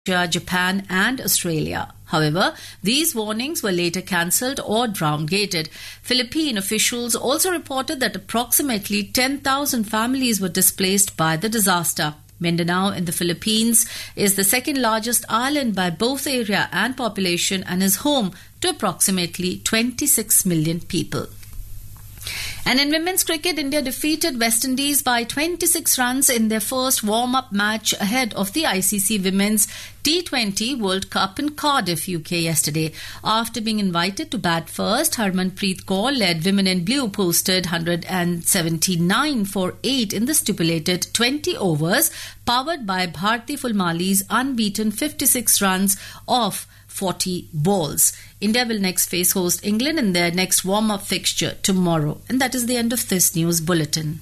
Japan, and Australia. However, these warnings were later cancelled or downgraded. Philippine officials also reported that approximately 10,000 families were displaced by the disaster. Mindanao in the Philippines is the second largest island by both area and population and is home to approximately 26 million people. And in women's cricket, India defeated West Indies by 26 runs in their first warm up match ahead of the ICC Women's T20 World Cup in Cardiff, UK yesterday. After being invited to bat first, Harmanpreet Kaur led Women in Blue posted 179 for 8 in the stipulated 20 overs, powered by Bharti Fulmali's unbeaten 56 runs off 40 balls. India will next face host England in their next warm up fixture tomorrow. And that is the end of this news bulletin.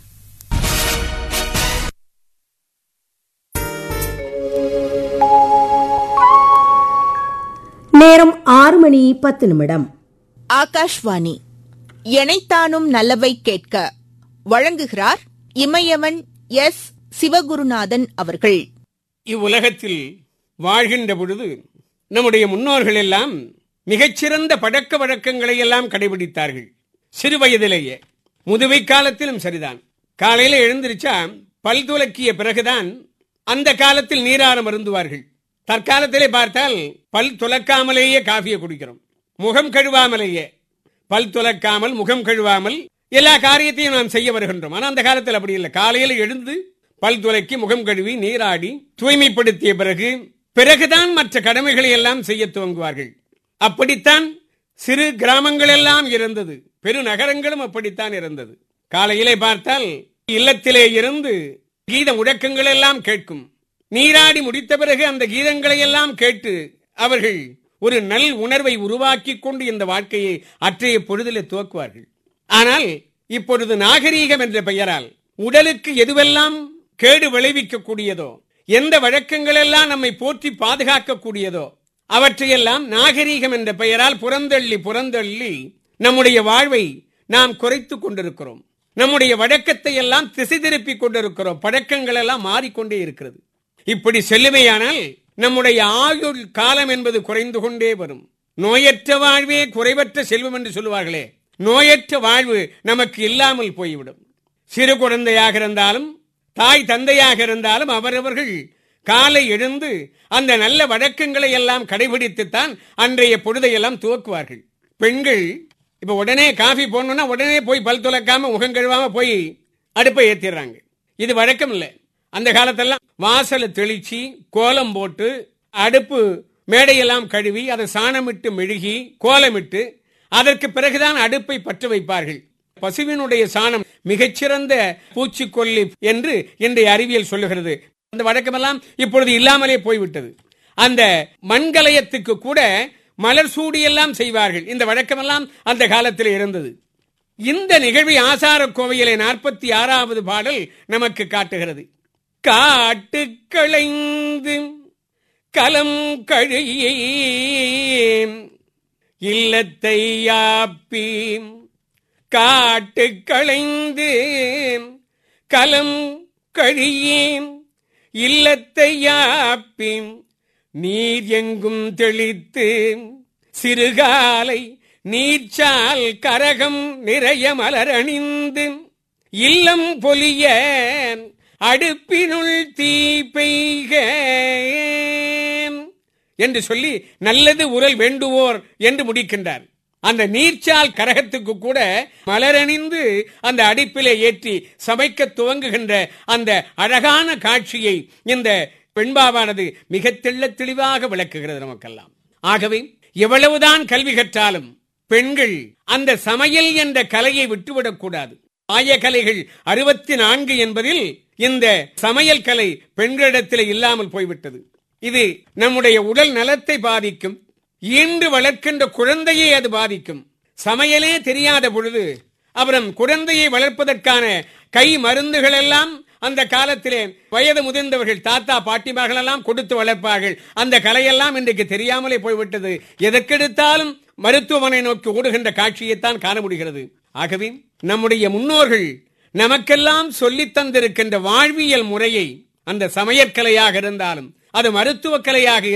நேரம் ஆறு மணி பத்து நிமிடம் ஆகாஷ்வாணி எனைத்தானும் நல்லவை கேட்க வழங்குகிறார் இமயவன் S Sivagurunathan அவர்கள் இவ்வுலகத்தில் வாழ்கின்ற பொழுது நம்முடைய முன்னோர்கள் எல்லாம் மிகச்சிறந்த பழக்க வழக்கங்களை எல்லாம் கடைபிடித்தார்கள் சிறு வயதிலேயே முதுமை காலத்திலும் சரிதான் காலையில எழுந்திருச்சா பல் துலக்கிய பிறகுதான் அந்த காலத்தில் நீராரம் அருந்துவார்கள் தற்காலத்திலே பார்த்தால் பல் துலக்காமலேயே காஃபியை குடிக்கிறோம் முகம் கழுவாமலேயே பல் துலக்காமல் முகம் கழுவாமல் எல்லா காரியத்தையும் நாம் செய்ய வருகின்றோம் ஆனால் அந்த காலத்தில் அப்படி இல்லை காலையில் எழுந்து பல் துலக்கி முகம் கழுவி நீராடி தூய்மைப்படுத்திய பிறகு பிறகுதான் மற்ற கடமைகளை எல்லாம் செய்ய துவங்குவார்கள் அப்படித்தான் சிறு கிராமங்கள் எல்லாம் இருந்தது பெருநகரங்களும் அப்படித்தான் இருந்தது காலையிலே பார்த்தால் இல்லத்திலே இருந்து கீத முழக்கங்கள் எல்லாம் கேட்கும் நீராடி முடித்த பிறகு அந்த கீதங்களை எல்லாம் கேட்டு அவர்கள் ஒரு நல் உணர்வை உருவாக்கி கொண்டு இந்த வாழ்க்கையை அற்றைய பொழுதிலே துவக்குவார்கள் ஆனால் இப்பொழுது நாகரீகம் என்ற பெயரால் உடலுக்கு எதுவெல்லாம் கேடு விளைவிக்கக்கூடியதோ எந்த வழக்கங்கள் எல்லாம் நம்மை போற்றி பாதுகாக்கக்கூடியதோ அவற்றையெல்லாம் நாகரீகம் என்ற பெயரால் புறந்தள்ளி புறந்தள்ளி நம்முடைய வாழ்வை நாம் குறைத்துக் கொண்டிருக்கிறோம் நம்முடைய வழக்கத்தை எல்லாம் திசை திருப்பிக் கொண்டிருக்கிறோம் பழக்கங்கள் எல்லாம் மாறிக்கொண்டே இருக்கிறது இப்படி செல்லுமையானால் நம்முடைய ஆயுள் காலம் என்பது குறைந்து கொண்டே வரும் நோயற்ற வாழ்வே குறைவற்ற செல்வம் என்று சொல்லுவார்களே நோயற்ற வாழ்வு நமக்கு இல்லாமல் போய்விடும் சிறு குழந்தையாக இருந்தாலும் தாய் தந்தையாக இருந்தாலும் அவரவர்கள் காலை எழுந்து அந்த நல்ல வழக்கங்களை எல்லாம் கடைபிடித்துத்தான் அன்றைய பொழுதையெல்லாம் துவக்குவார்கள் பெண்கள் இப்ப உடனே காஃபி போடணும்னா உடனே போய் பல் துலக்காம முகம் கழுவாம போய் அடுப்பை ஏத்திடுறாங்க இது வழக்கம் இல்லை அந்த காலத்தெல்லாம் வாசலை தெளிச்சு கோலம் போட்டு அடுப்பு மேடையெல்லாம் கழுவி அதை சாணமிட்டு மெழுகி கோலமிட்டு அதற்கு பிறகுதான் அடுப்பை பற்ற வைப்பார்கள் பசுவினுடைய சாணம் மிகச்சிறந்த பூச்சிக்கொல்லி என்று இன்றைய அறிவியல் சொல்லுகிறது அந்த வழக்கமெல்லாம் இப்பொழுது இல்லாமலே போய்விட்டது அந்த மண்கலயத்துக்கு கூட மலர் சூடியெல்லாம் செய்வார்கள் இந்த வழக்கமெல்லாம் அந்த காலத்தில் இருந்தது இந்த நிகழ்வை ஆசார கோவையிலே நாற்பத்தி ஆறாவது பாடல் நமக்கு காட்டுகிறது காட்டு களைந்து கலம் கழியே இல்லத்தை யாப்பி காட்டு களைந்து கலம் கழியேன் இல்லத்தை யாப்பி நீர் எங்கும் தெளித்து சிறுகாலை நீர்ச்சால் கரகம் நிறைய மலரணிந்து இல்லம் பொலிய அடுப்பினுள் தீ பெய்க என்று சொல்லி நல்லது உரல் வேண்டுவோர் என்று முடிக்கின்றார் அந்த நீர்ச்சால் கரகத்துக்கு கூட மலரணிந்து அந்த அடுப்பிலே ஏற்றி சமைக்க துவங்குகின்ற அந்த அழகான காட்சியை இந்த பெண்பாவானது மிக தெள்ள தெளிவாக விளக்குகிறது நமக்கெல்லாம் ஆகவே எவ்வளவுதான் கல்வி கற்றாலும் பெண்கள் அந்த சமையல் என்ற கலையை விட்டுவிடக் கூடாது ஆய கலைகள் அறுபத்தி நான்கு என்பதில் இந்த சமையல் கலை பெண்களிடத்தில் இல்லாமல் போய்விட்டது இது நம்முடைய உடல் நலத்தை பாதிக்கும் ஈண்டு வளர்க்கின்ற குழந்தையை அது பாதிக்கும் சமையலே தெரியாத பொழுது அப்புறம் குழந்தையை வளர்ப்பதற்கான கை மருந்துகள் எல்லாம் அந்த காலத்திலே வயது முதிர்ந்தவர்கள் தாத்தா பாட்டிமார்கள் எல்லாம் கொடுத்து வளர்ப்பார்கள் அந்த கலையெல்லாம் இன்றைக்கு தெரியாமலே போய்விட்டது எதற்கெடுத்தாலும் மருத்துவமனை நோக்கி ஓடுகின்ற காட்சியைத்தான் காண முடிகிறது ஆகவே நம்முடைய முன்னோர்கள் நமக்கெல்லாம் சொல்லித் தந்திருக்கின்ற வாழ்வியல் முறையை அந்த சமையற்கலையாக இருந்தாலும் அது மருத்துவக் கலையாக